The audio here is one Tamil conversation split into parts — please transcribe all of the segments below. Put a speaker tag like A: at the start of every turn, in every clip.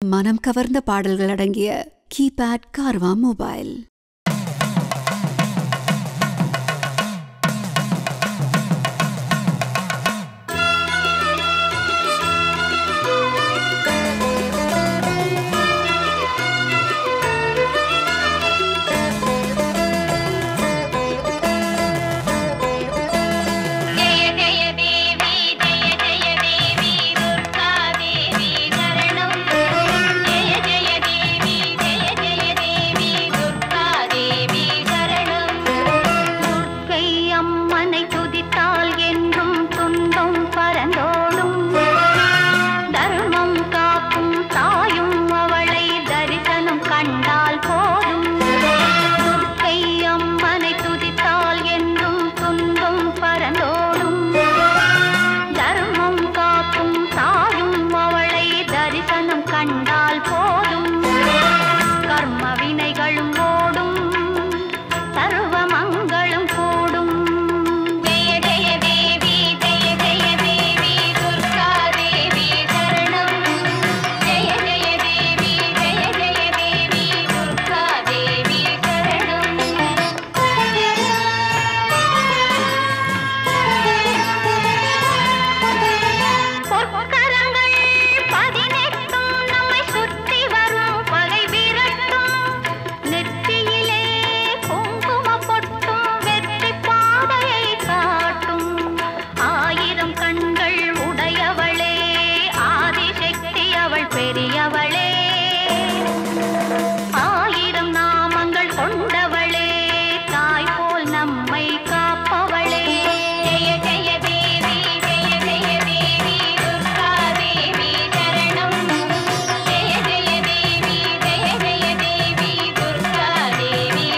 A: மனம் கவர்ந்த பாடல்கள் அடங்கிய கீபேட் கார்வா மொபைல்
B: ஜெய ஜெய தேவி ஜெய ஜெய தேவி துர்கா தேவி சரணம் ஜெய ஜெய தேவி ஜெய ஜெய தேவி துர்கா தேவி சரணம் துர்க்கை அம்மனை துதித்தால் என்றும் துன்பம் பரந்தோடும் தர்மம் காக்கும் தாயும் அவளை தரிசனம் கண்டால் போதும் துர்க்கை அம்மனை துதித்தால் என்றும் துன்பம் பரந்தோடும் தர்மம் காக்கும் தாயும் அவளை தரிசனம் கண்டால் போதும் கர்ம வினைகளும் ஓடும் சர்வ மங்களும் கூடும் ஜெய ஜெய தேவி ஜெய ஜெய தேவி துர்கா தேவி சரணம் ஜெய ஜெய தேவி ஜெய ஜெய தேவி துர்கா தேவி சரணம் பொற்கரங்கள் பதினெட்டும் நம்மை சுற்றி வரும் பகை விரட்டும் நெற்றியிலே குங்கும பொட்டும் வெற்றி பாதையை காட்டும் ஆயிரம் கண்கள் உடையவளே ஆதிசக்தி அவள் பெரியவளே ஆயிரம் நாமங்கள் கொண்டவளே தாய் போல் நம்மை காப்பவளே ஜெய ஜெய தேவி ஜெய ஜெய தேவி துர்கா தேவி சரணம் ஜெய ஜெய தேவி ஜெய ஜெய தேவி துர்கா தேவி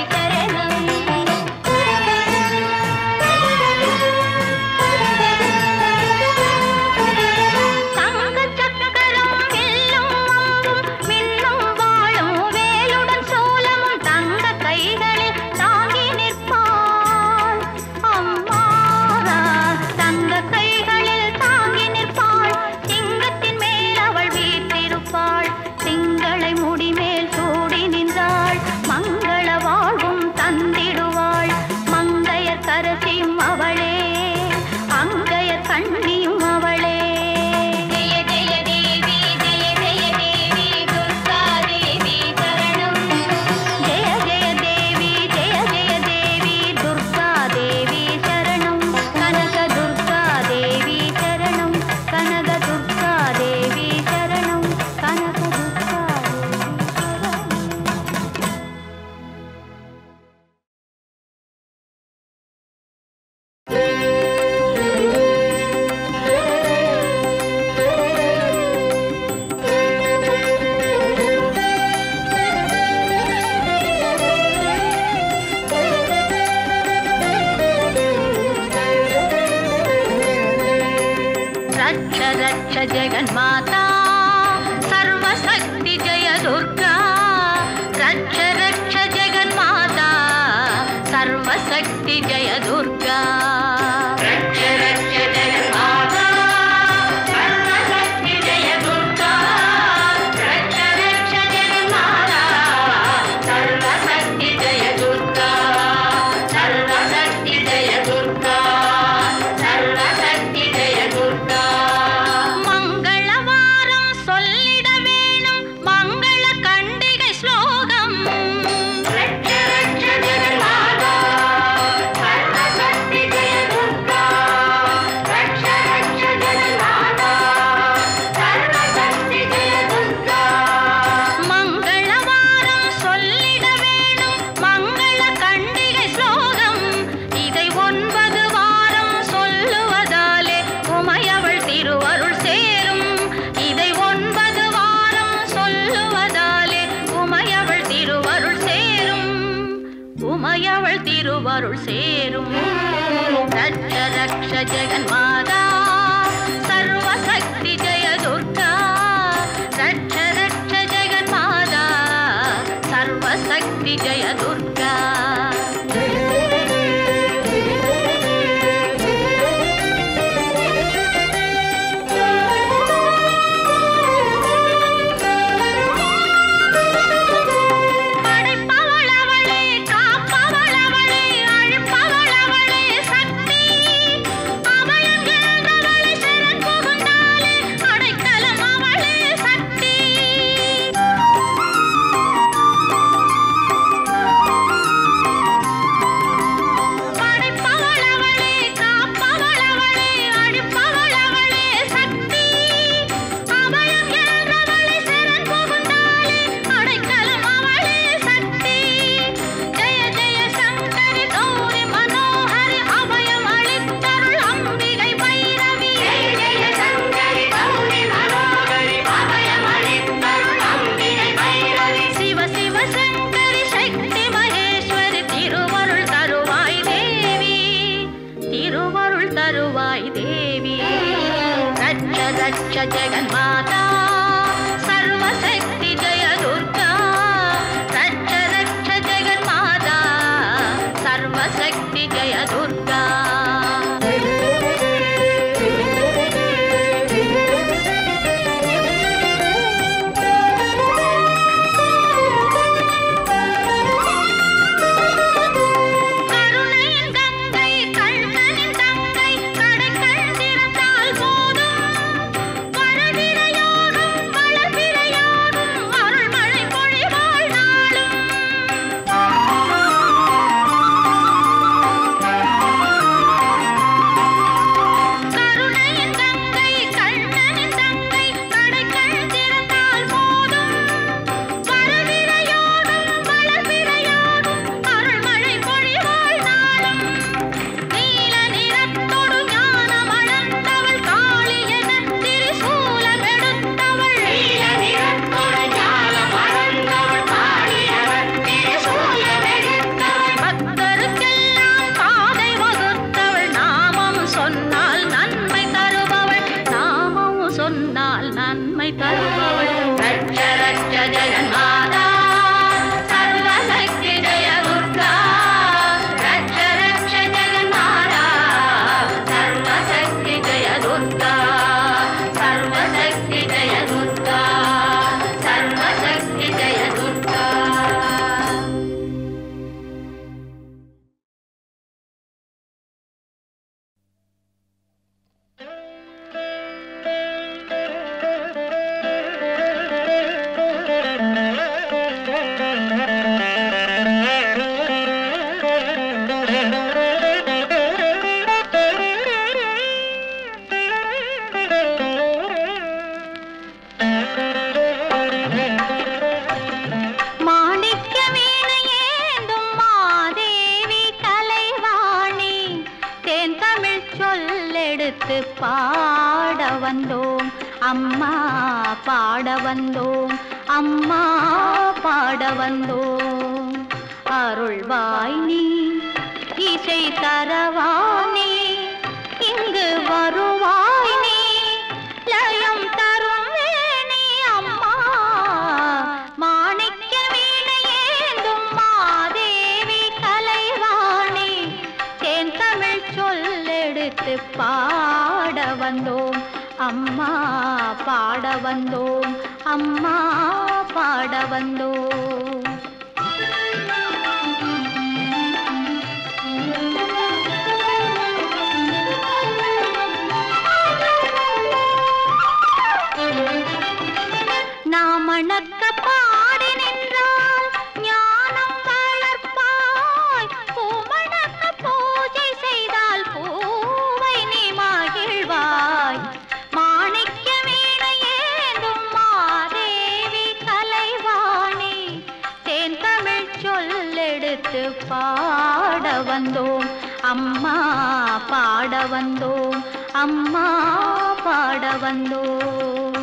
B: சரணம் தங்க சக்கரம் வில்லும் அம்பும் மின்னும் வாளும் வேலுடன் சூலமும் தங்க கைகளில் தாங்கி நிற்பாள் அம்மாரா தங்க கைகளில் தாங்கி நிற்பாள் சிங்கத்தின் மேல் அவள் வீற்றிருப்பாள் திங்களை முடிமேல் சூடி நின்றாள் மங்கள வாழ்வும் தந்திடுவாள் மங்கையர் கரசியும் அவளே அங்கையர் கண்ணியும் அவளே ஜெய ஜெய தேவி ஜெய ஜெய தேவி துர்கா தேவி சரணம் ஜெய ஜெய தேவி ஜெய ஜெய தேவி துர்கா தேவி சரணம் கனக துர்கா தேவி சரணம் கனக துர்கா தேவி சரணம் கனக துர்கா தேவி சரணம் रक्ष रक्ष जगन्माता सर्वशक्ति जय दुर्गा रक्ष रक्ष जगन्माता सर्वशक्ति जय दुर्गा रक्ष रक्ष जगन्माता सर्वशक्ति जय दुर्गा रक्ष रक्ष जगन्माता सर्वशक्ति जय दुर्गा सर्वशक्ति जय दुर्गा சர்வசக்தி ஜெய துர்கா மங்களவாரம் சொல்லிட வேணும் மங்கள கண்டிகை ஸ்லோகம் ரட்ச ரட்ச ஜெகநாதா சர்வசக்தி ஜெய துர்கா ரட்ச ரட்ச ஜெகநாதா சர்வசக்தி ஜெய துர்கா மங்களவாரம் சொல்லிட வேணும் மங்கள கண்டிகை ஸ்லோகம் இதை ஒன்பது வாரம் சொல்லுவதாலே உமையவள் திருவருள் சேரும் இதை ஒன்பது வாரம் சொல்லுவதாலே உமையவள் திருவருள் சேரும் உமையவள் திருவருள் சேரும் ரட்ச ரக்ஷ ஜெகன்மாதா சர்வசக்தி ஜெய துர்கா ரட்ச ரட்ச ஜெகன்மாதா சர்வசக்தி ஜெய துர்கா जगन्माता सर्वशक्ति जय दुर्गा रक्ष रक्ष जगन्माता सर्वशक्ति जय दुर्गा सर्वशक्ति जय दुर्गा सर्वशक्ति जय दुर्गा மாணிக்க வீணையேந்தும் மாதேவி கலைவாணி தேன் தமிழ் சொல்லெடுத்து பாட வந்தோம் அம்மா பாட வந்தோம் அம்மா பாட வந்தோம் அருள்வாய் நீ இசை தரவானே இங்கு வருவாய் நீ லயம் தரும் வேணி அம்மா மாணிக்க வீணையேந்தும் மாதேவி கலைவாணி தேன் தமிழ் சொல்லெடுத்து பாட வந்தோம் அம்மா பாட வந்தோம் அம்மா பாட வந்தோம் நாம் அணக்க பாடி நின்றால் ஞானம் வளர்ப்பாய் பூமணக்க பூஜை செய்தால் பூவை நீ மகிழ்வாய் மாணிக்க வீணையேந்தும் மாதேவி கலைவாணி தேன் தமிழ் சொல்லெடுத்து பாட வந்தோம் அம்மா பாட வந்தோம் அம்மா பாட வந்தோம்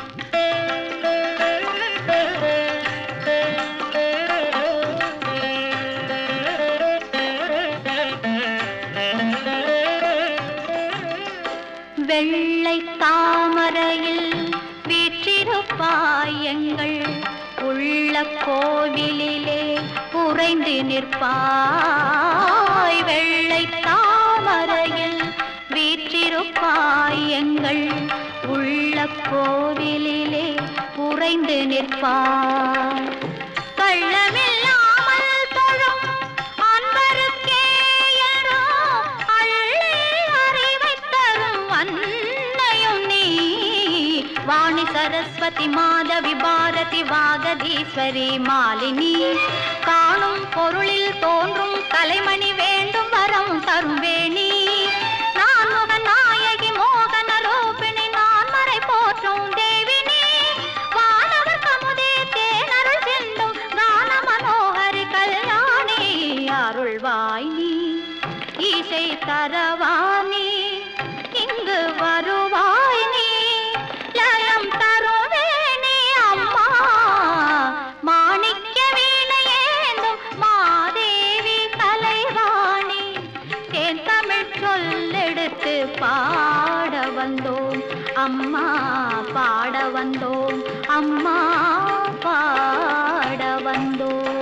B: வெள்ளை தாமரையில் வீற்றிருப்பாய் எங்கள் உள்ள கோவிலிலே உறைந்து நிற்பாய் வெள்ளை தாமரையில் வீற்றிருப்பாய் எங்கள் உள்ள கோவிலிலே உறைந்து நிற்பாய் கள்ளமில்லாமல் தொழும் அன்பருக்கே என்றோ அள்ளி அறிவைத் தரும் அன்னையும் நீ வாணி சரஸ்வதி மாதவி பாரதி வாகதீஸ்வரி மாலினி காணும் பொருளில் தோன்றும் கலைமணி வேண்டும் வரம் தரும் வேணி நான் முக நாயகி மோகன ரூபிணி நான் மறை போற்றும் தேவினி வானவர் கமுதே தேனருள் செல்லும் கான மனோகரி கல்யாணி அருள்வாய் நீ இசை தரவானி இங்கு வருவாய் நீ லயம் தருவேனே அம்மா மாணிக்க வீணையேந்தும் மாதேவி கலைவாணி தேன் தமிழ் சொல்லெடுத்து பாட வந்தோம் அம்மா பாட வந்தோம் அம்மா பாட வந்தோம்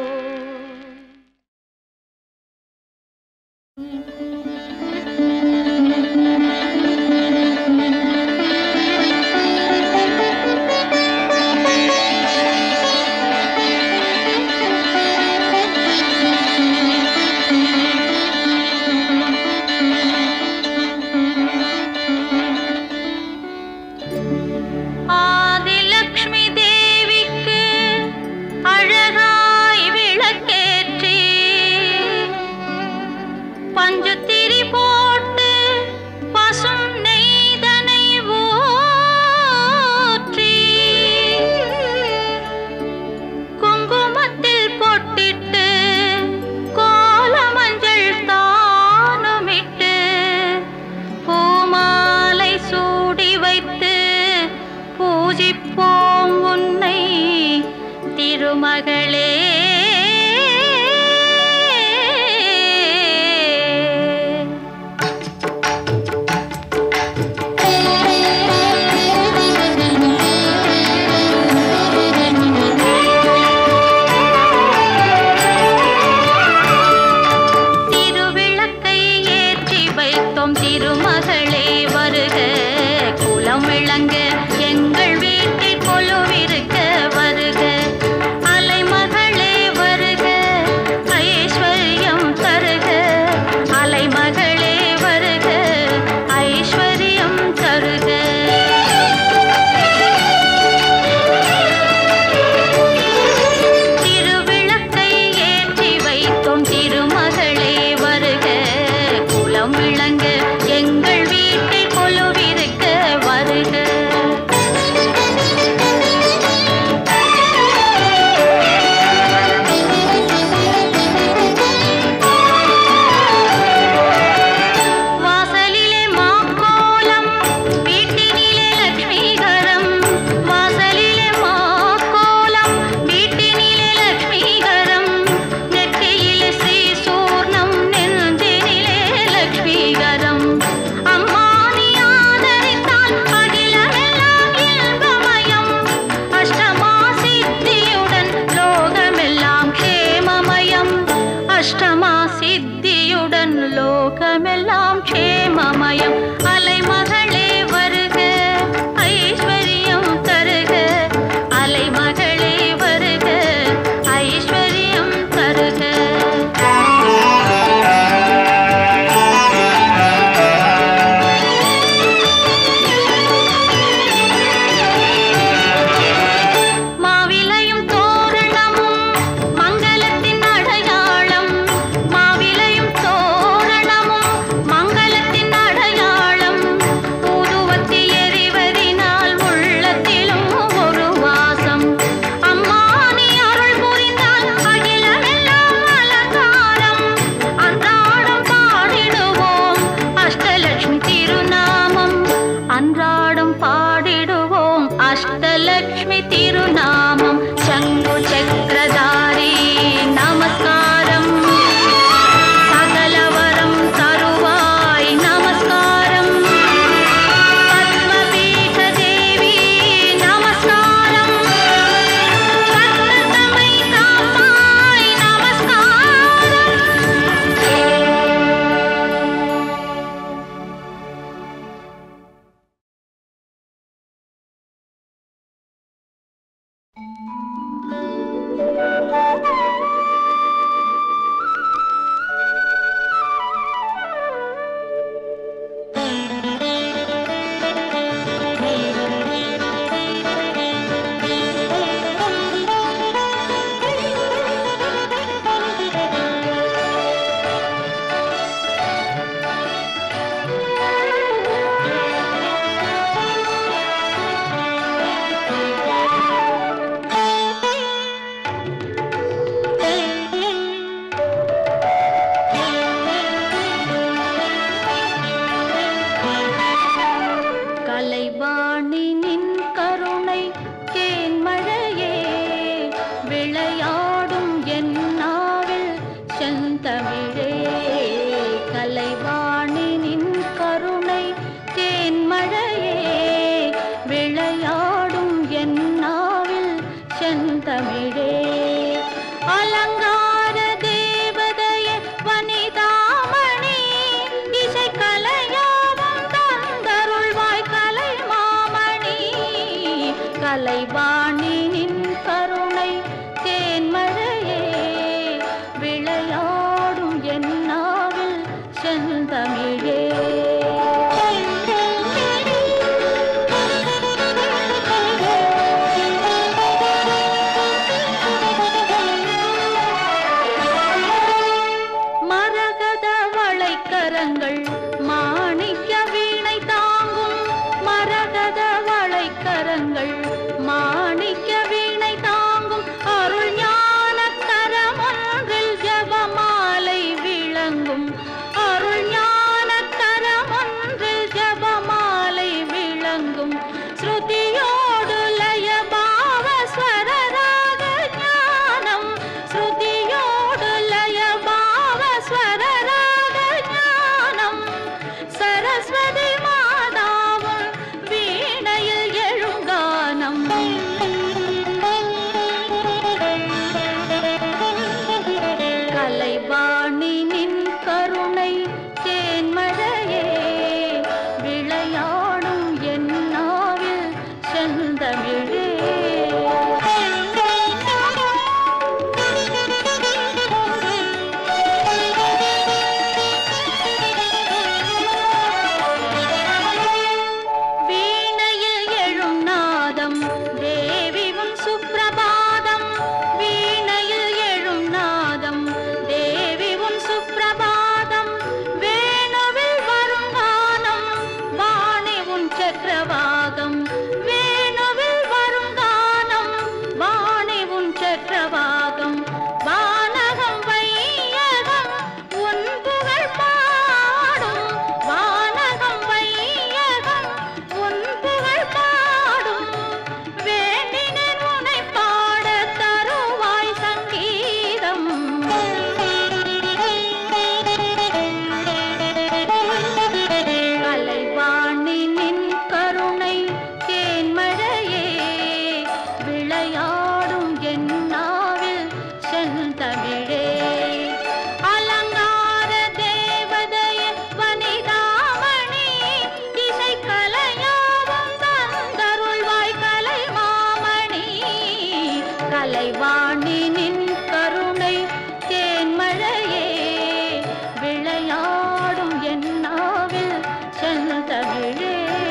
B: ஆதிலக்ஷ்மி தேவிக்கு அழகாய் விளக்கேற்றி பஞ்சுத்திரி போட்டு பசும் நெய்தனை ஊற்றி குங்குமத்தில் பொட்டிட்டு கோலமஞ்சள் தானுமிட்டு பூமாலை சூடி வைத்து பூஜிப்போம் உன்னை திருமகளே கலைவாணி நின் கருணை தேன்மழையே விளையாடும் என் நாவில் செந்தமிழே கலைவாணி நின் கருணை தேன்மழையே விளையாடும் என் நாவில் செந்தமிழே அலங்கார தேவதையே வனிதாமணி இசை கலையாவும் தந்தருள்வாய் கலை மாமணி கலைவாணி நின் கருணை தேன்மழையே விளையாடும் என் நாவில் செந்தமிழே மரகத வளைக்கரங்கள் மாணிக்க வீணை தாங்கும் மரகத வளைக்கரங்கள் மாணிக்க வீணை தாங்கும் அருள் ஞான கரமொன்றில் ஜபமாலை விளங்கும் அருள் ஞான கரமொன்றில் ஜபமாலை விளங்கும் ஸ்ருதியோடு லய பாவ ஸ்வரராக ஞானம் ஸ்ருதியோடு லய பாவ ஸ்வரராக ஞானம் சரஸ்வதி மாதாவும் வீணையில் எழுங்கானம் கலைவாணி நின் கருணை தேன்மழையே விளையாடும் என் நாவில் செந்தமிழே வீணையில் எழும் நாதம் தேவி உன் சுப்பிரபாதம் வீணையில் எழும் நாதம் தேவி உன் சுப்பிரபாதம் வேணுவில் வரும் கானம் வாணி உன் சக்கரவாகம் வேணுவில் வரும் கானம் வாணி உன் சக்கரவாகம் வானகம் வையகம் உன் புகழ் பாடும் வானகம் வையகம் உன் புகழ் பாடும் வேண்டினேன் உனை பாட தருவாய் சங்கீதம் கலைவாணி நின் கருணை தேன்மழையே விளையாடும் என் நாவில் செந்தமிழே அலங்கார தேவதையே வனிதாமணி இசை கலையாவும் தந்தருள்வாய் கலை மாமணி கலைவாணி நின் கருணை தேன்மழையே விளையாடும் என் நாவில் செந்தமிழே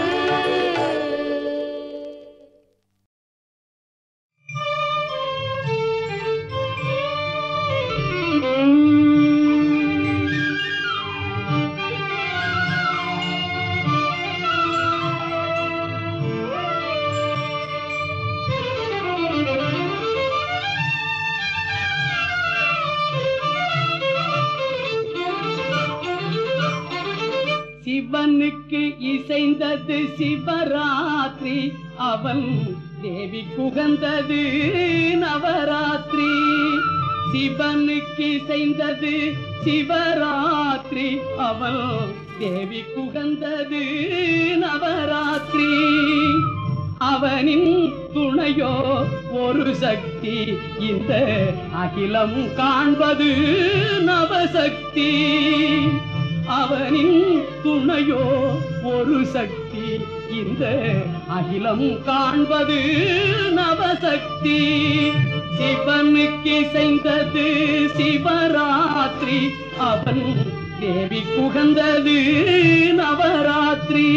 C: சிவனுக்கு இசைந்தது சிவராத்திரி அவன் தேவி குகந்தது நவராத்திரி சிவனுக்கு இசைந்தது சிவராத்திரி அவன் தேவி குகந்தது நவராத்திரி அவனின் துணையோ ஒரு சக்தி இந்த அகிலம் காண்பது நவசக்தி அவனின் துணையோ ஒரு சக்தி இந்த அகிலம் காண்பது நவசக்தி சிவனுக்கு இசைந்தது சிவராத்திரி அவன் தேவி குகந்தது நவராத்திரி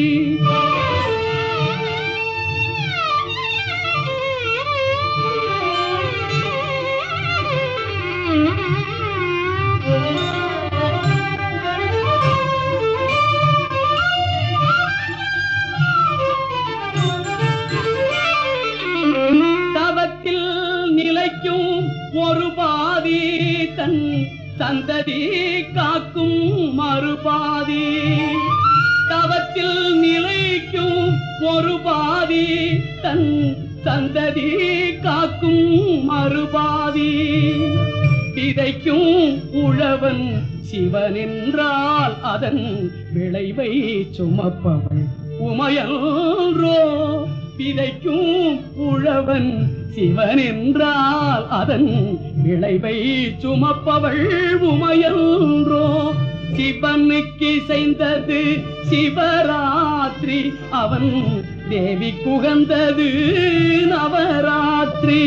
C: தவத்தில் நிலைக்கும் ஒரு பாதி தன் சந்ததி காக்கும் மறுபாதி தவத்தில் நிலைக்கும் ஒரு பாதி தன் சந்ததி காக்கும் மறுபாதி விதைக்கும் உழவன் சிவன் என்றால் அதன் விளைவை சுமப்பவள் உமையன்றோ விதைக்கும் உழவன் சிவன் என்றால் அதன் விளைவை சுமப்பவள் உமையன்றோ சிவனுக்கு இசைந்தது சிவராத்திரி அவன் தேவி குகந்தது நவராத்திரி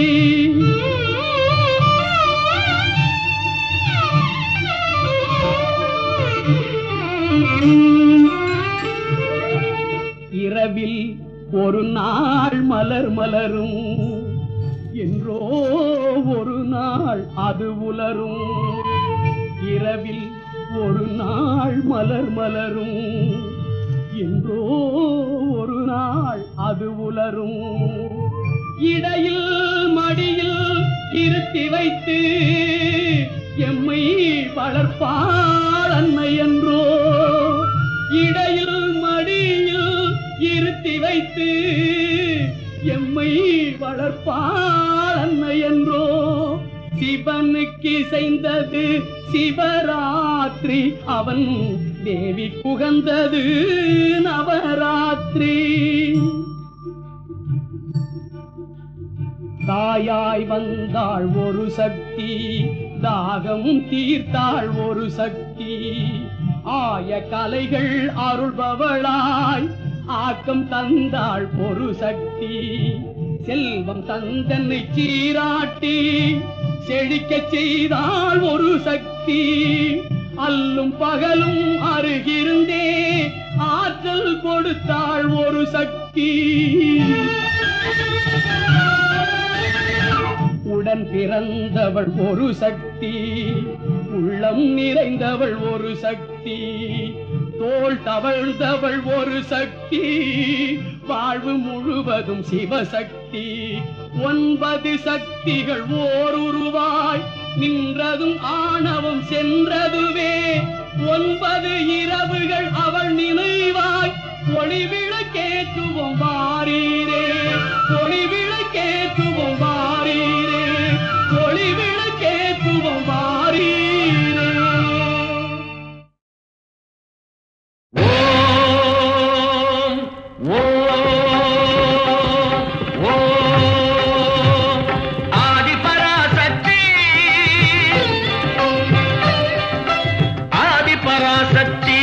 C: இரவில் ஒரு நாள் மலர் மலரும் என்றோ ஒரு நாள் அது உலரும் இரவில் ஒரு நாள் மலர் மலரும் என்றோ ஒரு நாள் அது உலரும் இடையில் மடியில் இருத்தி வைத்து எம்மை வளர்ப்பாள் அன்னை என்றோ இடையில் மடியில் இருத்தி வைத்து எம்மை வளர்ப்பாள் அன்னை என்றோ சிவனுக்கு இசைந்தது சிவராத்திரி அவன் தேவி புகந்தது நவராத்திரி தாயாய் வந்தாள் ஒரு சக்தி தாகம் தீர்த்தாள் ஒரு சக்தி ஆய கலைகள் அருள்பவளாய் ஆக்கம் தந்தாள் ஒரு சக்தி செல்வம் தந்தனை சீராட்டி செழிக்கச் செய்தாள் ஒரு சக்தி அல்லும் பகலும் அருகிருந்தே ஆற்றல் கொடுத்தாள் ஒரு சக்தி உடன் பிறந்தவள் ஒரு சக்தி உள்ளம் நிறைந்தவள் ஒரு சக்தி தோள் தவழ்ந்தவள் ஒரு சக்தி வாழ்வு முழுவதும் சிவசக்தி ஒன்பது சக்திகள் ஓர் உருவாய் நின்றதும் ஆணவம் சென்றதுவே ஒன்பது இரவுகள் அவள் நினைவாய் ஒளிவிளக்கேற்றுவோம் வாரீரே ஒளிவிளக்கேற்றுவோம் வாரீரே ஒளிவிளக்கேற்றுவோம் வாரீரே
D: ஓம் ஓம் ஓம் ஆதிபராசக்தி ஆதிபராசக்தி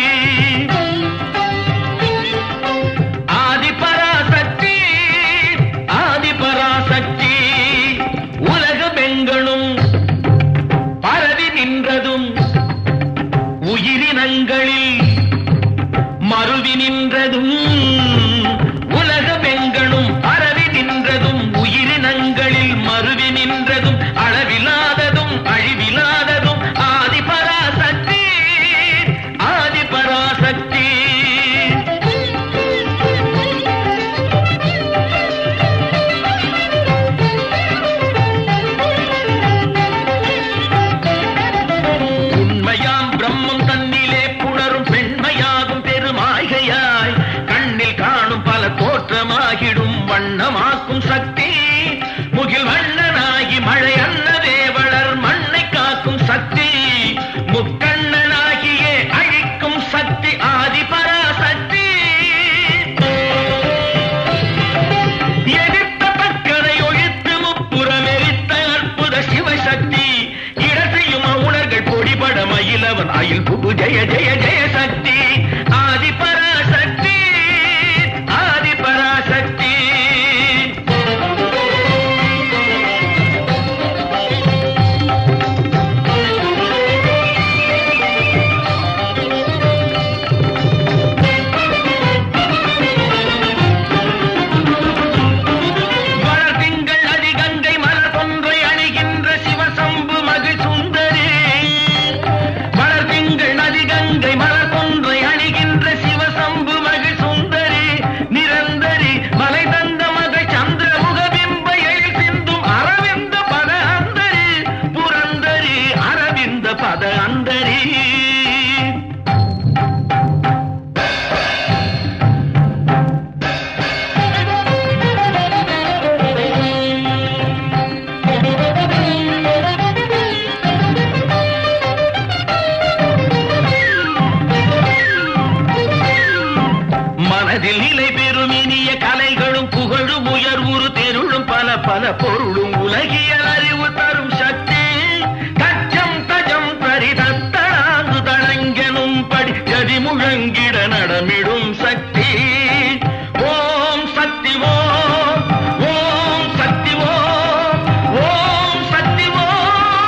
D: ஆதிபராசக்தி ஆதிபராசக்தி உலகமெங்களும் பரவி நின்றதும் உயிரினங்களில் மருவி நின்றதும் உலகமெங்களும் பரவி நின்றதும் உயிரினங்களில் மருவி நின்றதும் அளவிலாததும் அழிவிலாததும் ஆதிபராசக்தி ஆதிபராசக்தி உண்மையாம் பிரம்மம் தன்னிலே புணரும் பெண்மையாகும் பெருமாய்கையாய் கண்ணில் காணும் பல தோற்றமாகிடும் வண்ணமாக்கும் சக்தி முகில் வண்ணனாகி மழை அன்னதே வளர் மண்ணை காக்கும் சக்தி முக்கண்ணனாகியே அழிக்கும் சக்தி ஆதிபராசக்தி எதிர்த்த பக்கரை ஒழித்து முப்புறம் எரித்த அற்புத சிவசக்தி இடத்தையும் உணர்கள் பொடிபட மயிலவன் அயில் புகு ஜெய ஜெய ஜெய சக்தி ஆதிபராசக்தி ஆதிபராசக்தி உலகியல் அறிவு தரும் சக்தி தச்சம் தஜம் தரிதத்தனாங்கு தளங்கெனும் படி ஜதி முழங்கிட நடமிடும் சக்தி ஓம் சக்தி ஓம் ஓம் சக்தி ஓம் ஓம் சக்தி ஓம்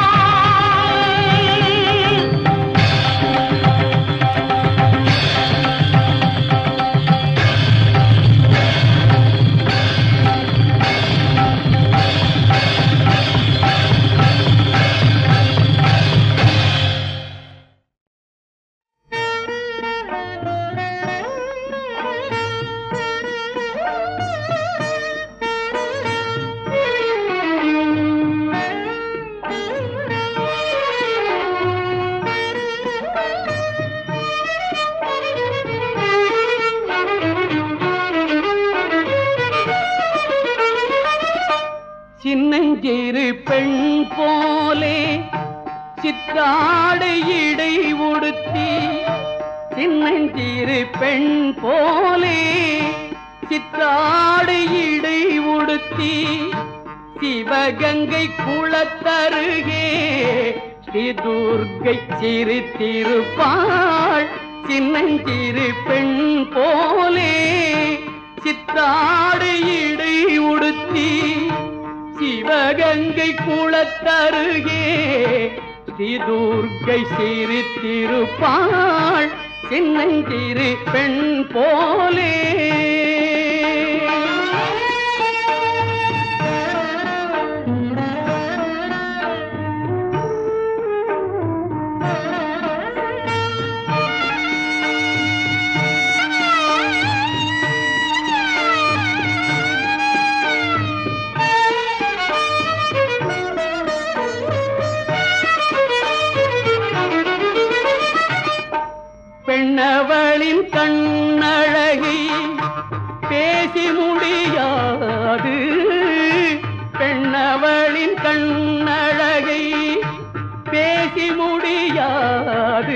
C: சின்னஞ்சிறு பெண் போலே சிற்றாடை இடை உடுத்தி சின்னஞ்சிறு பெண் போலே சிற்றாடை இடை உடுத்தி சிவகங்கை குளத்தருகே ஸ்ரீ துர்கை சிரித்திருப்பாள் சின்னஞ்சிறு பெண் போலே சித்தாடை இடை உடுத்தி சிவகங்கை குளத்தருகே ஸ்ரீ துர்கை சிரித்திருப்பாள் சின்னஞ்சிறு பெண் போலே பெண்ணவளின் கண்ணழகை பேசி முடியாது பெண்ணவளின் கண்ணழகை பேசி முடியாது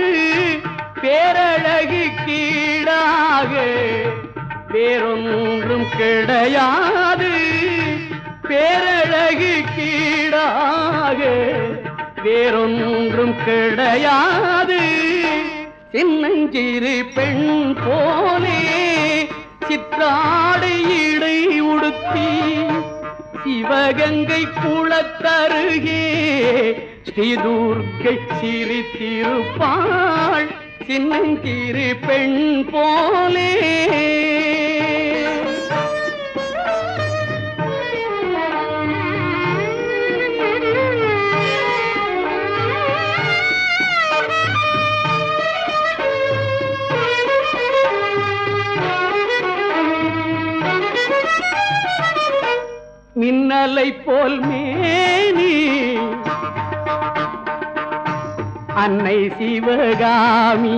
C: பேரழகு கீழாக வேறொன்றும் கிடையாது பேரழகு கீழாக வேறொன்றும் கிடையாது சின்னஞ்சிறு பெண் போலே சிற்றாடை இடை உடுத்தி சிவகங்கை குளத்தருகே ஸ்ரீ துர்கை சிரித்திருப்பாள் சின்னஞ்சிறு பெண் போலே மின்னலை போல் மேனி அன்னை சிவகாமி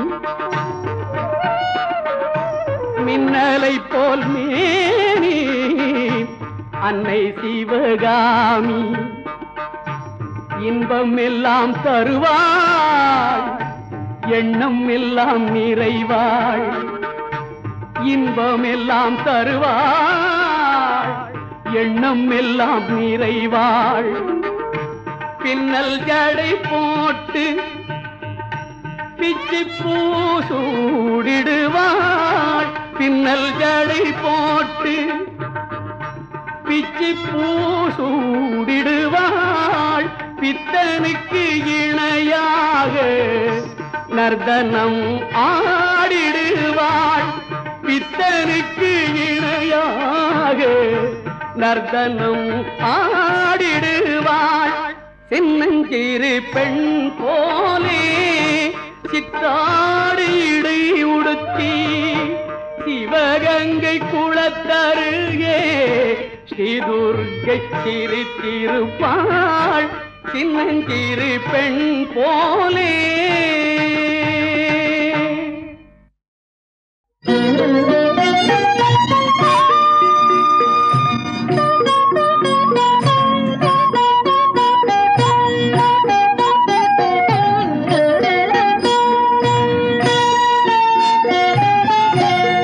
C: மின்னலை போல் மேனி அன்னை சிவகாமி இன்பம் எல்லாம் தருவாள் எண்ணம் எல்லாம் நிறைவாள் இன்பம் எல்லாம் தருவாள் எண்ணம் எல்லாம் நிறைவாள் பின்னல் ஜடை போட்டு பிச்சி பூசூடிடுவாள் பின்னல் ஜடை போட்டு பிச்சி பூசூடிடுவாள் பித்தனுக்கு இணையாக நர்தனம் ஆடிடுவாள் பித்தனுக்கு இணையாக நர்தனம் ஆடிடுவாள் சின்னஞ்சிறு பெண் போலே சித்தாடு இடை உடுத்தி சிவகங்கை குளத்தருகே ஸ்ரீ துர்கை சிரித்திருப்பாள் சின்னஞ்சிறு பெண் போலே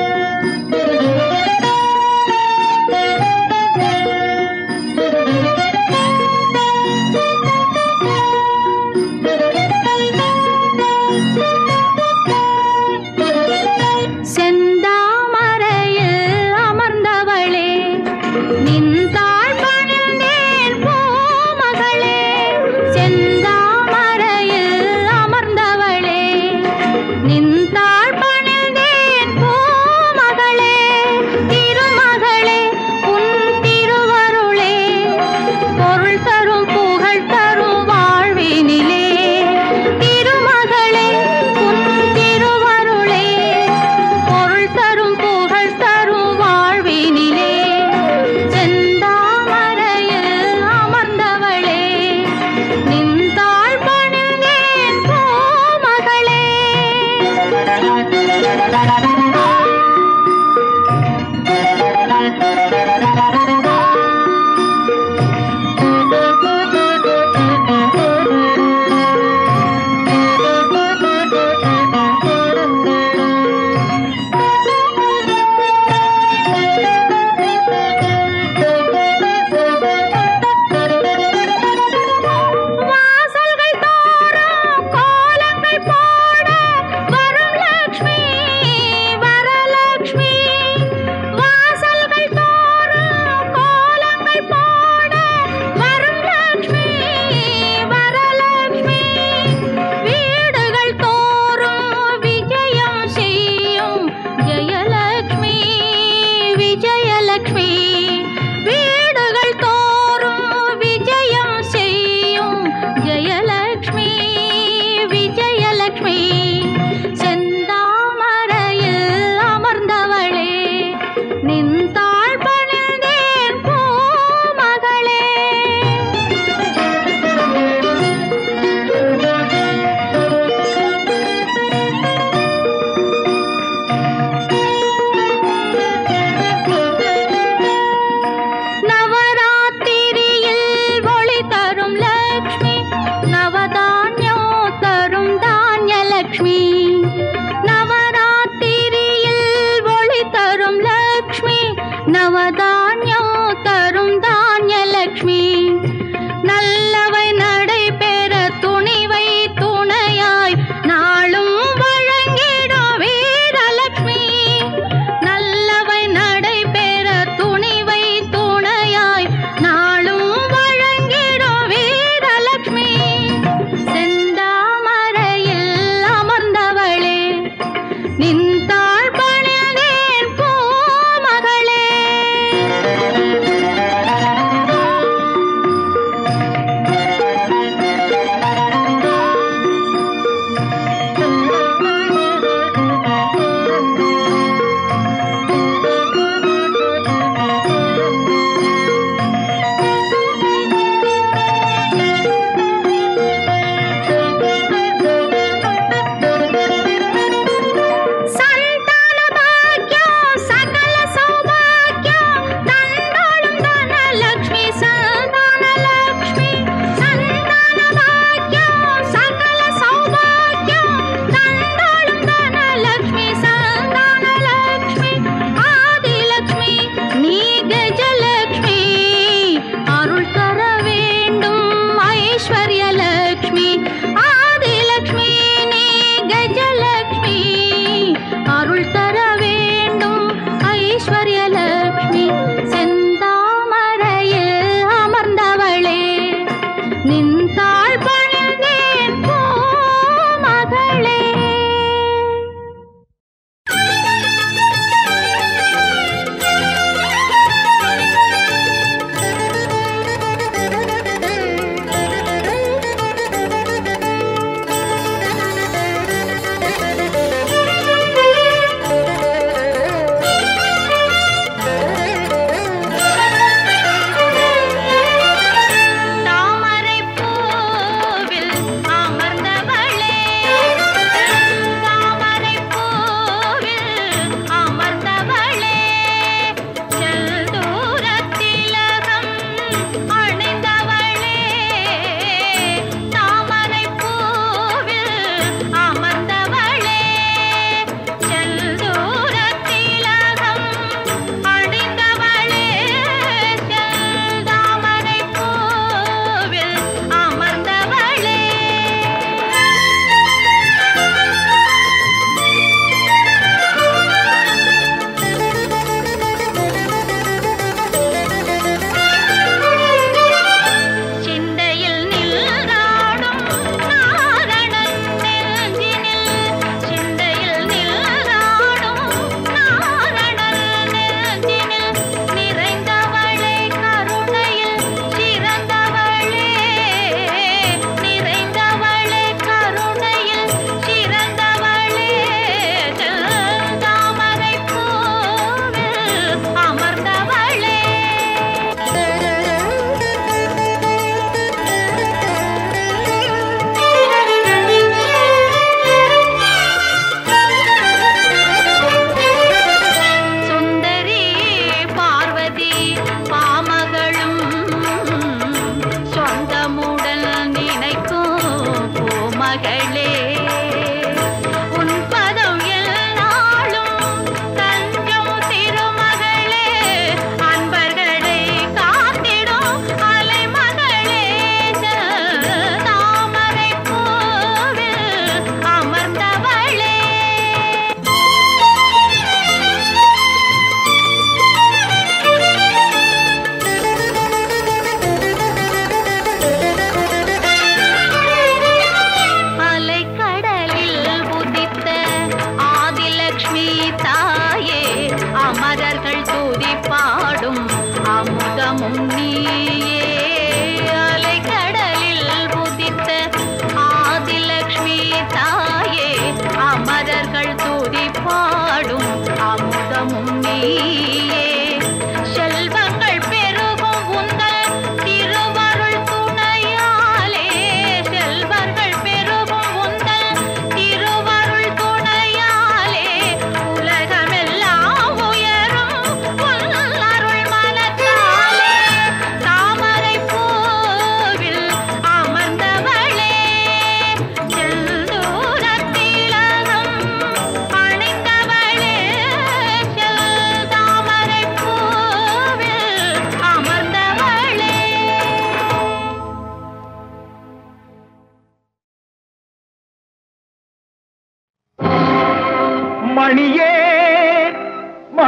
B: Thank you.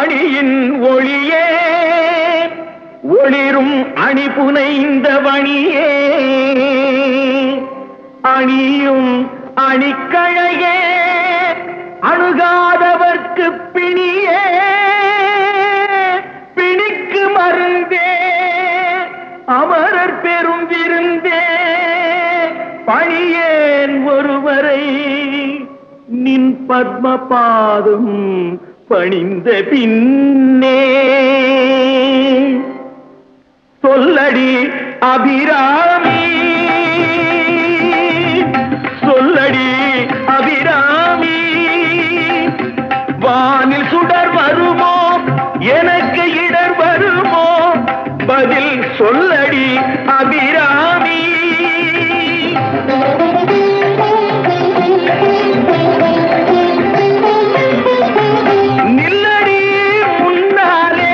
D: மணியின் ஒளியே ஒளிரும் அணி புனைந்த வணியே அணியும் அணிக்கழையே அணுகாதவர்க்கு பிணியே பிணிக்கு மருந்தே அமரர் பெரும் விருந்தே பணியேன் ஒருவரை நின் பத்ம பாதம் பணிந்த பின்னே சொல்லடி அபிராமி சொல்லடி அபிராமி வானில் சுடர் வருமோ எனக்கு இடர் வருமோ பதில் சொல்லடி அபிராமி நில்லடி முன்னாலே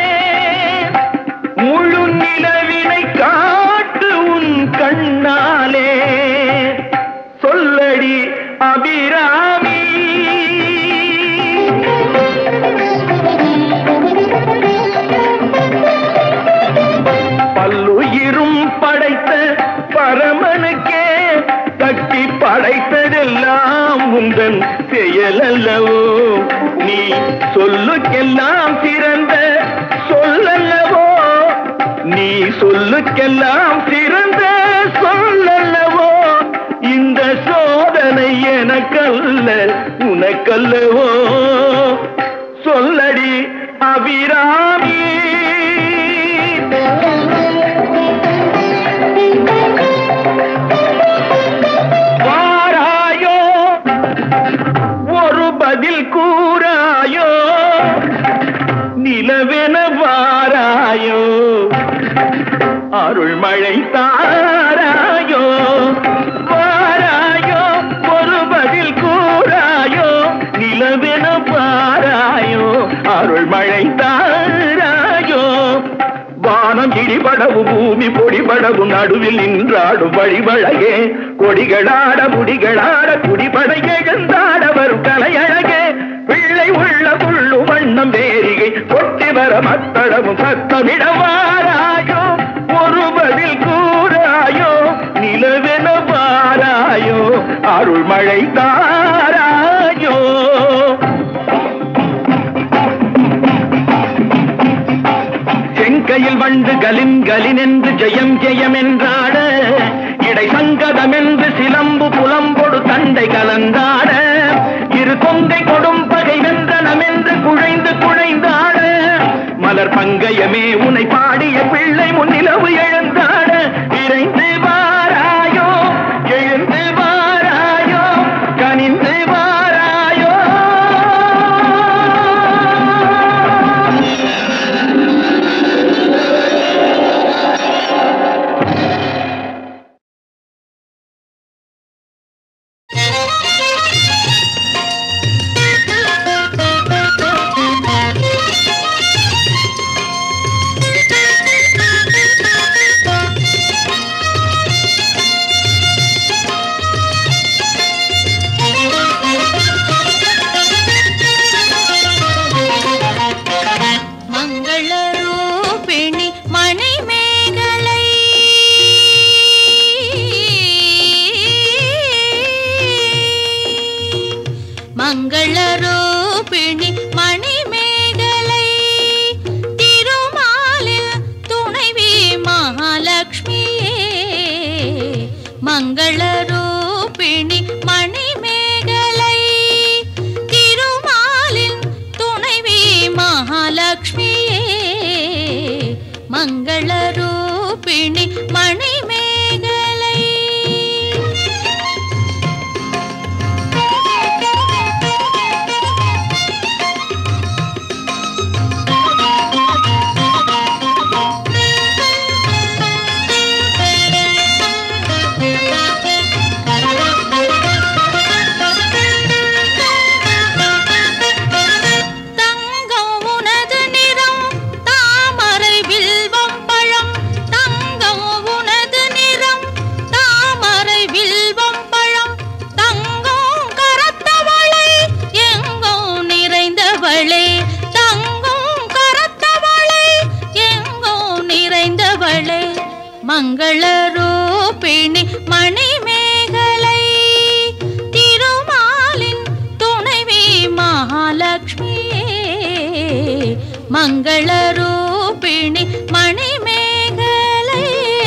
D: முழு நிலவினை காட்டு உன் கண்ணாலே சொல்லடி அபிராமி பல்லுயிரும் படைத்த பரமனுக்கே தட்டி படைத்ததெல்லாம் உந்தன் செயலல்லவோ நீ சொல்லுக்கெல்லாம் சிறந்த சொல்லல்லவோ நீ சொல்லுக்கெல்லாம் சிறந்த சொல்லல்லவோ இந்த சோதனை எனக்கல்ல உனக்கல்லவோ சொல்லடி அபிராமி வாராயோ ஒரு பதில் கூறாயோ நிலவென வாராயோ அருள்மழை தாராயோ வாராயோ ஒரு பதில் கூறாயோ நிலவென பாராயோ அருள்மழை தாராயோ வானம் இடிபடவும் பூமி பொடிபடவும் நடுவில் நின்றாடும் வழிவழகே கொடிகளாட முடிகளாட குடிபட எழுந்தாட வரும் கலையழகே பிள்ளை உள்ள புள்ளு வண்ணம் வேரிகை கொட்டி வர மத்தளவும் சத்தமிட வாராயோ ஒரு பதில் கூறாயோ நிலவென வாராயோ அருள்மழை தாராயோ செங்கையில் வண்டு கலின் கலின் என்று ஜெயம் ஜெயம் என்றாட இடை சங்கதம் என்று சிலம்பு புலம்பொடு தண்டை கலந்தாட இரு கொங்கை கொடும் பகை வென்றனம் என்று குழைந்து குழைந்தாட மலர் பங்கயமே உனை பாடிய பிள்ளை முன்னிலவு எழுந்தாட விரைந்து வாராயோ எழுந்து வாராயோ கனிந்து வாராயோ
B: மங்களரூபிணி மணிமேகலை மங்களரூபிணி மணிமேகலை திருமாலில் துணைவி மகாலட்சுமியே மங்களரூபிணி மணிமேகலை திருமாலின் துணைவி மகாலட்சுமியே மங்களரூபிணி மணிமேகலை மங்களரூபிணி மணிமேகலை திருமாலின் துணைவி மகாலட்சுமியே மங்களரூபிணி மணிமேகலை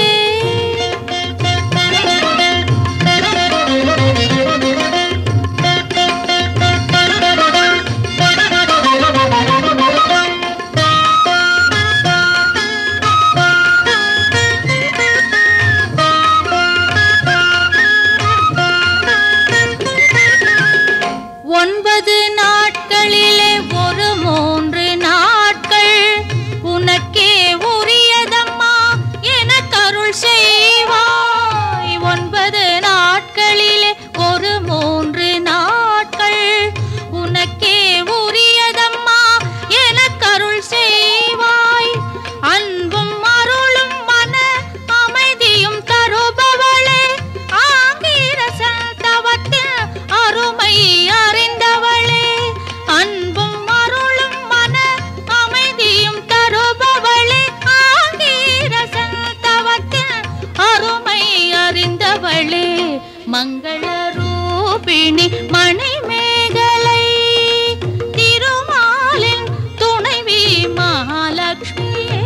B: ஒன்பது நாட்களிலே ஒரு மூன்று நாட்கள் உனக்கே உரியதம்மா என கருள் செய்வாய் ஒன்பது நாட்களிலே ஒரு மூன்று நாட்கள் உனக்கே உரியதம்மா என கருள் செய்வாய் அன்பும் அருளும் மன அமைதியும் தருபவளே ஆங்கிரசன் தவத்தில் அருமை அறிந்தவளே அன்பும் அருளும் மன அமைதியும் தருபவளே ஆங்கிரசன் தவத்தில் அருமை அறிந்தவளே மங்களரூபிணி மணிமேகலை திருமாலின் துணைவி மகாலட்சுமியே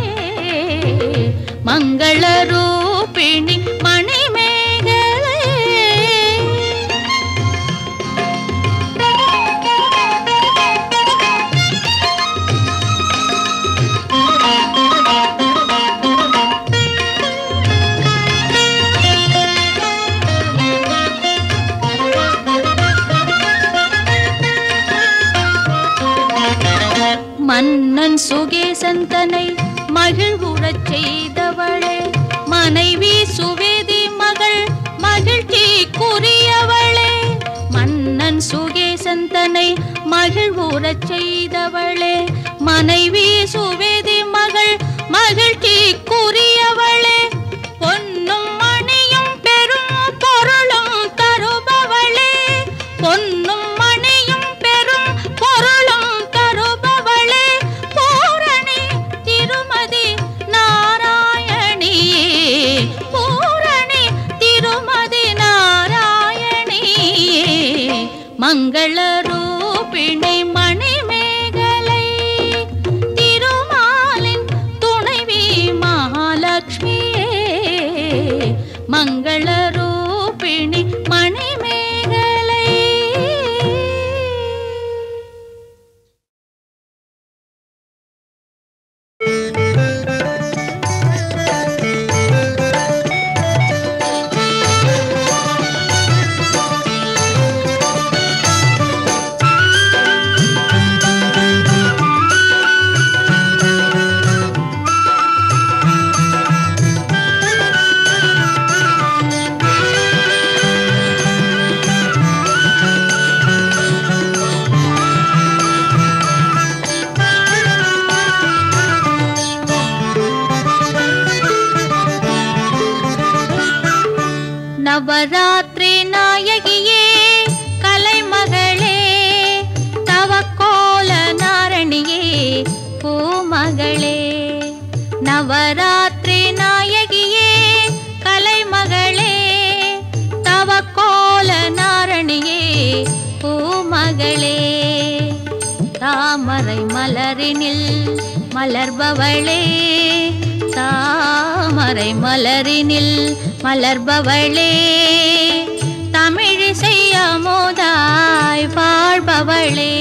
B: மங்களரூபிணி மணிமேகலை மன்னன் சுகேசன் தன்னை மகிழ்வுறச் செய்தவளே மனைவி சுவேதி மகள் மகிழ்ச்சிக்குரியவளே மன்னன் சுகேசன் தன்னை மகிழ்வுறச் செய்தவளே மனைவி சுவேதி மகள் மகிழ்ச்சிக்குரியவளே பொன்னும் மணியும் பெரும் பொருளும் தருபவளே பொன்னும் மணியும் பெரும் பொருளும் தருபவளே பூரணி திருமதி நாராயணியே பூரணி திருமதி நாராயணியே மங்களரூபிணி மணிமேகலை திருமாலின் துணைவி மகாலட்சுமியே மங்களரூபிணி மணிமேகலை நவராத்திரி நாயகியே கலைமகளே தவக்கோல நாரணியே பூமகளே நவராத்திரி நாயகியே கலைமகளே தவக்கோல நாரணியே பூமகளே தாமரை மலரினில் மலர்பவளே தாமரை மலரினில் மலர்பவளே தமிழிசை அமுதாய் வாழ்பவளே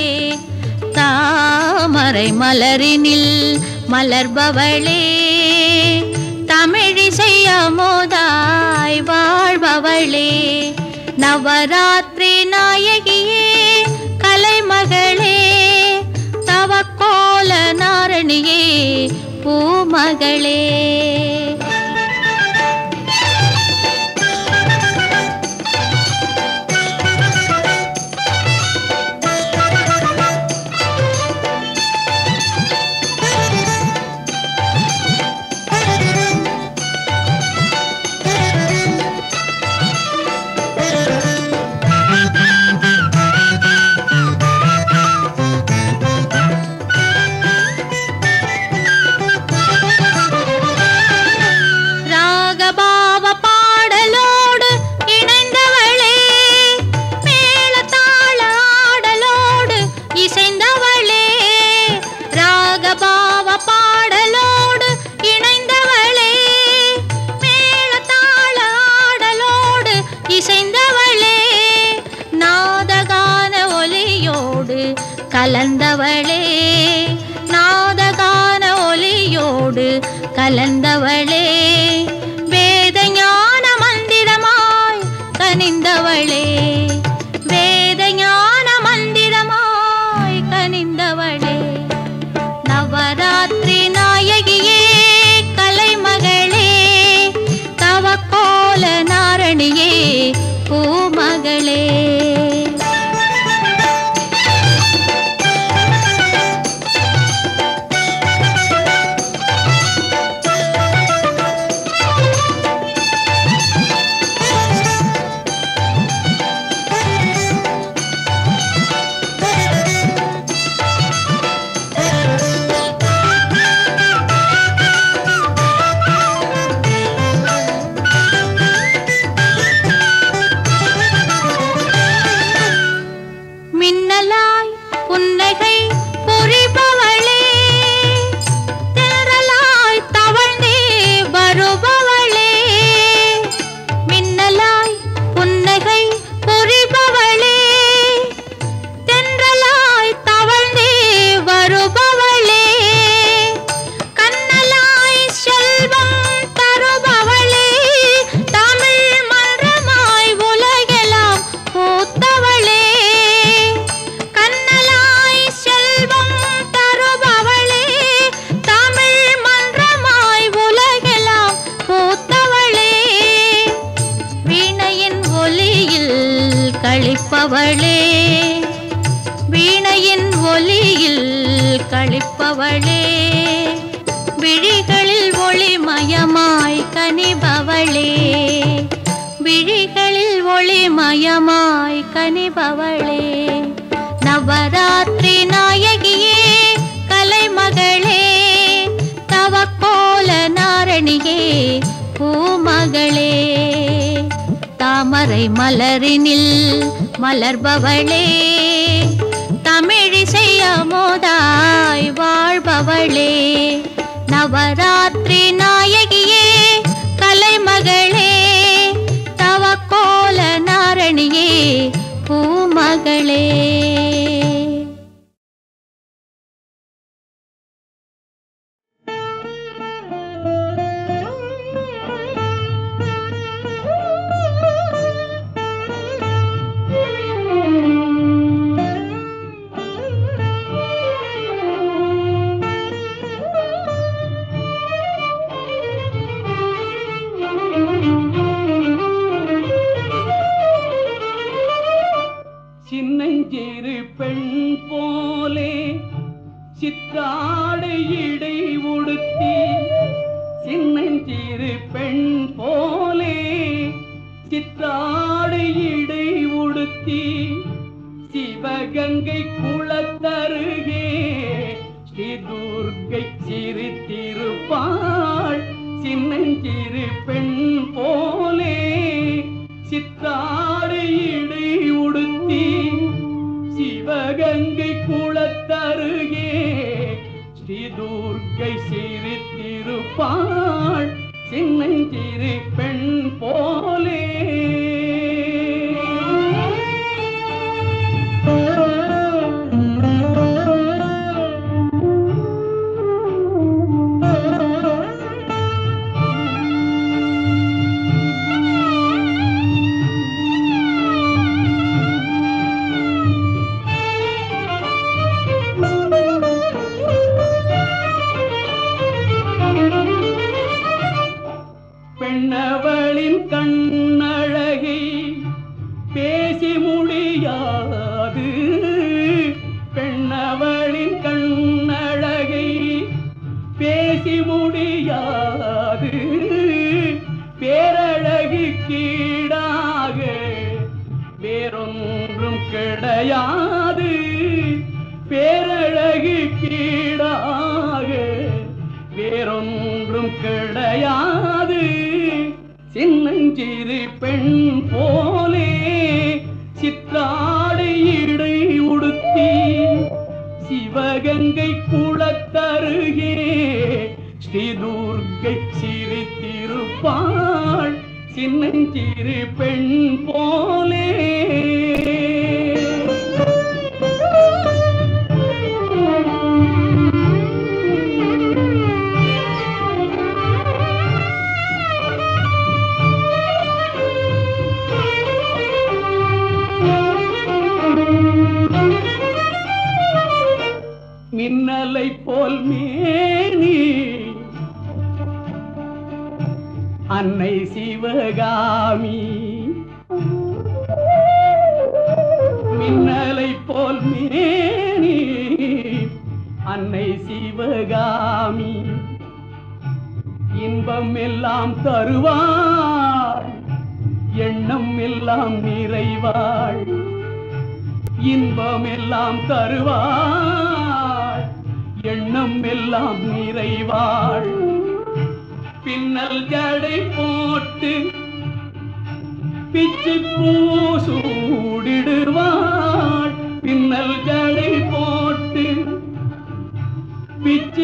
B: தாமரை மலரினில் மலர்பவளே தமிழிசை அமுதாய் வாழ்பவளே நவராத்திரி நாயகியே கலைமகளே தவக்கோல நாரணியே பூமகளே கலந்தவளே வேத ஞான மந்திரமாய் கனிந்தவளே வேத ஞான மந்திரமாய் கனிந்தவளே நவராத்திரி நாயகியே கலைமகளே தவக்கோல நாரணியே பூமகளே மின்னலாய் புன்னகை புரிபவளே திரளாய் தவழ்ந்தே வருபவளே மின்னலாய் புன்னகை புரிபவளே தென்றலாய் தவழ்ந்தே வருபவளே கண்ணலாய் செல்வம் தருபவளே தமிழ் மன்றமாய் உலகெல்லாம் பூத்தவளே கண்ணலாய் செல்வம் தருபவளே தமிழ் மன்றமாய் உலகெல்லாம் பூத்தவளே வீணையின் ஒலியில் கழிப்பவளே வீணையின் ஒலியில் கழிப்பவளே விழிகளில் ஒளிமயமாய் கனிபவளே விழிகளில் ஒளிமயமாய் கனிபவளே நவராத்திரி நாயகியே கலைமகளே தவக்கோல நாரணியே பூமகளே தாமரை மலரினில் மலர்பவளே தமிழிசை அமுதாய் வாழ்பவளே நவராத்திரி நாயகியே கலைமகளே தவக்கோல நாரணியே பூமகளே
C: சின்னஞ்சிறு பெண் போலே சித்தாடை இடை உடுத்தி சின்னஞ்சிறு பெண் போலே சித்தாடை இடை உடுத்தி சிவகங்கை குளத்தருகே ஸ்ரீ துர்க்கை சிரித்திருப்பாள் சின்னஞ்சிறு பெண் போலே சித்தாடை இடை உடுத்தி சிவகங்கை குளத்தருகே ஸ்ரீ துர்க்கை சிரித்திருப்பாள் சின்னஞ்சிறு பெண் போலே பெண்ணவளின் கண்ணழகை பேசி முடியாது பெண்ணவளின் கண்ணழகை பேசி முடியாது பேரழகு கீடாக வேறொன்றும் கிடையாது பேரழகு கீடாக வேறொன்றும் கிடையாது சின்னஞ்சிறு பெண் போலே சித்தாடை இடை உடுத்தி சிவகங்கை குளத்தருகே ஸ்ரீ துர்க்கை சிரித்திருப்பாள் சின்னஞ்சிறு பெண் போலே அன்னை சிவகாமி மின்னலை போல் மேனி அன்னை சிவகாமி இன்பம் எல்லாம் தருவாள் எண்ணம் எல்லாம் நிறைவாள் இன்பம் எல்லாம் தருவாள் எண்ணம் எல்லாம் நிறைவாள் பின்னல் ஜடை போட்டு பிச்சு பூசூடிடுவாள் பின்னல் ஜடை போட்டு பிச்சு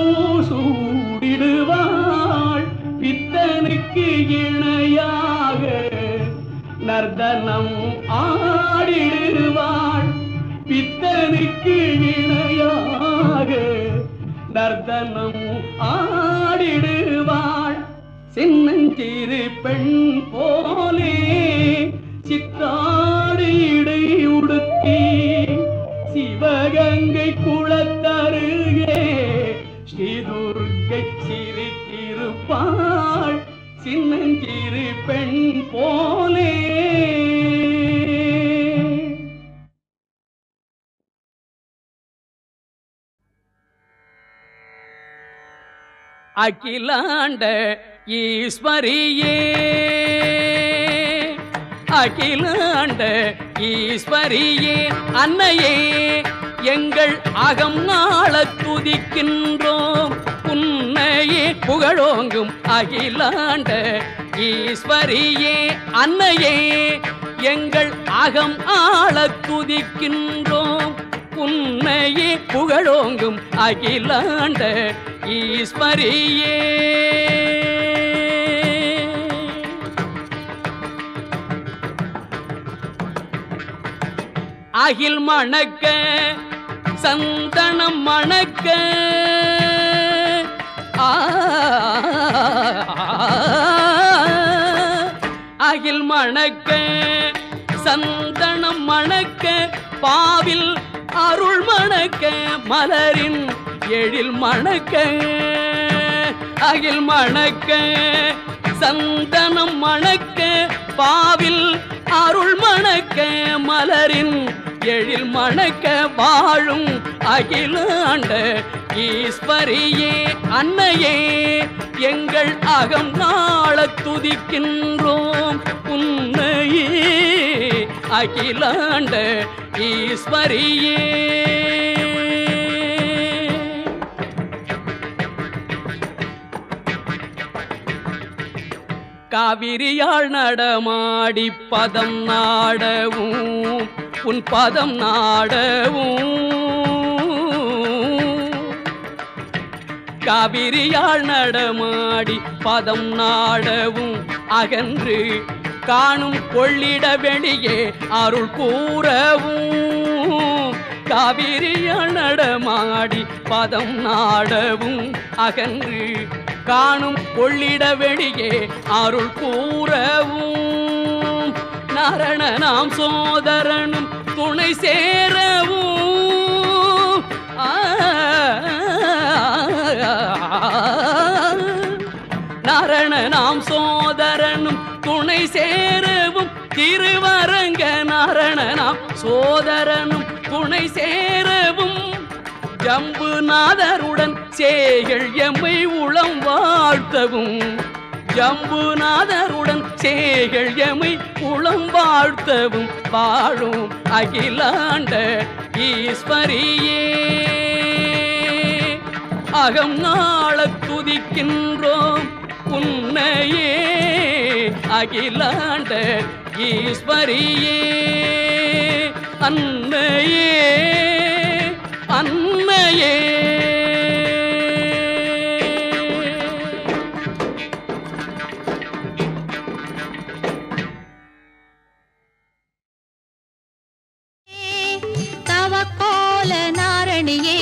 C: பூசூடிடுவாள் பித்தனுக்கு இணையாக நர்தனம் ஆடிடுவாள் பித்தனுக்கு இணையாக நர்தனம் ஆடிடுவாள் சின்னஞ்சிறு பெண் போலே சித்தாடு இடை உடுத்தி சிவகங்கை குளத்தருகே ஸ்ரீதுர்கை சிரித்திருப்பாள் சின்னஞ்சிறு பெண் போலே அகிலாண்ட ஈஸ்வரியே அகிலாண்ட ஈஸ்வரியே அன்னையே எங்கள் அகம் நாள துதிக்கின்றோம் உன்னையே புகழோங்கும் அகிலாண்ட ஈஸ்வரியே அன்னையே எங்கள் அகம் ஆள துதிக்கின்றோம் உன்னையே புகழோங்கும் அகிலாண்ட ஈஸ்வரியே அகில் மணக்க சந்தனம் மணக்க ஆ, அகில் மணக்க சந்தனம் மணக்க பாவில் அருள் மணக்க மலரின் எழில் மணக்க அகில் மணக்க சந்தனம் மணக்க பாவில் அருள் மணக்க மலரின் எழில் மணக்க வாழும் அகிலாண்ட ஈஸ்வரியே அன்னையே எங்கள் அகம் நாள துதிக்கின்றோம் உன்னையே அகிலாண்ட ஈஸ்வரியே காவிரியாள் நடமாடி பதம் நாடவும் உன் பதம் நாடவும் காவிரியாள் நடமாடி பதம் நாடவும் அகன்று காணும் கொள்ளிட வெளியே அருள் கூறவும் காவிரியாள் நடமாடி பதம் நாடவும் அகன்று காணும் கொள்ளிட வெளியே அருள் கூறவும் நரண நாம் சோதரனும் துணை சேரவும் ஆ, நரண நாம் சோதரனும் துணை சேரவும் திருவரங்க நரண நாம் சோதரனும் துணை சேரவும் ஜம்புநாதருடன் சேகள் எம்மை உளம் வாழ்த்தவும் ஜம்புநாதருடன் சேகள் எமை உளம் வாழ்த்தவும் வாழும் அகிலாண்ட ஈஸ்வரியே அகம் நாள துதிக்கின்றோம் உன்னையே அகிலாண்ட ஈஸ்வரியே அன்னையே அன்னையே
B: தவ கோல நாரணியே